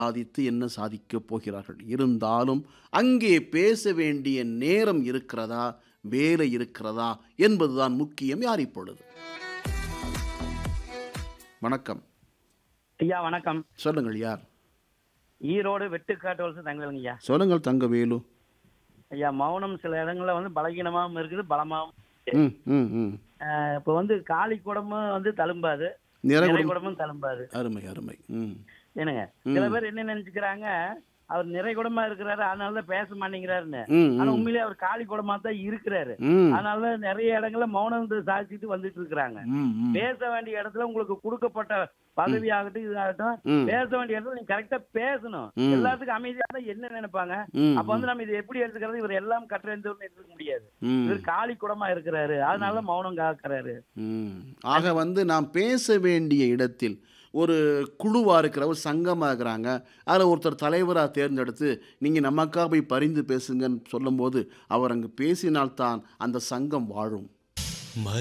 சாதித்து என்ன சாதிக்கப் போகிறார்கள் இருந்தாலும் அங்கே பேச வேண்டிய நேரம் இருக்கிறதா வேலை இருக்கிறதா என்பதுதான் முக்கியம் யார் இப்பொழுது வணக்கம் ஐயா வணக்கம் சொல்லுங்கள் யார் ஈரோடு வெட்டுக்காட்டு வலசு தங்கலுங்க ஐயா சொல்லுங்கள் தங்கவேலு ஐயா மௌனம் சில இடங்கள்ல வந்து பலகீனமாவும் இருக்குது பலமாவும் ம் ம் ம் ஆஹ் இப்ப வந்து காளி குடமும் வந்து தழும்பாது நிறை நிறை குடம் குடமும் தழும்பாது அருமை அருமை ம் என்னங்க சில பேர் என்ன நினைச்சுக்கிறாங்க அவர் நிறை குடமா இருக்கிறாரு அதனாலதான் பேச மாட்டேங்கிறாருன்னு ம் ஆனா ம் உண்மையிலேயே அவர் காளி குடமா தான் இருக்கிறாரு ம் அதனாலதான் நிறைய இடங்கள்ல மௌனம் சாதிச்சுட்டு வந்துட்டு இருக்கிறாங்க ம் ம் பேச வேண்டிய இடத்துல உங்களுக்கு கொடுக்கப்பட்ட பதவி ஆகட்டும் இதாகட்டும் ம். பேச வேண்டிய இடத்துல நீங்க கரெக்டா பேசணும் ம். எல்லாத்துக்கும் அமைதியா இருந்தா என்ன நினைப்பாங்க ம், அப்ப வந்து நம்ம இது எப்படி எடுத்துக்கிறது இவர் எல்லாம் கற்றறிந்தவர்னு எடுத்துக்க முடியாது ம் இவர் காளி குடமா இருக்கிறாரு அதனால மௌனம் காக்கிறாரு ம். ஆக வந்து நாம் பேச வேண்டிய இடத்தில் ஒரு குழுவாக இருக்கிற ஒரு சங்கமாக இருக்கிறாங்க அதில் ஒருத்தர் தலைவராக தேர்ந்தெடுத்து நீங்கள் நமக்காக போய் பரிந்து பேசுங்கன்னு சொல்லும்போது அவர் அங்கு பேசினால்தான் அந்த சங்கம் வாழும்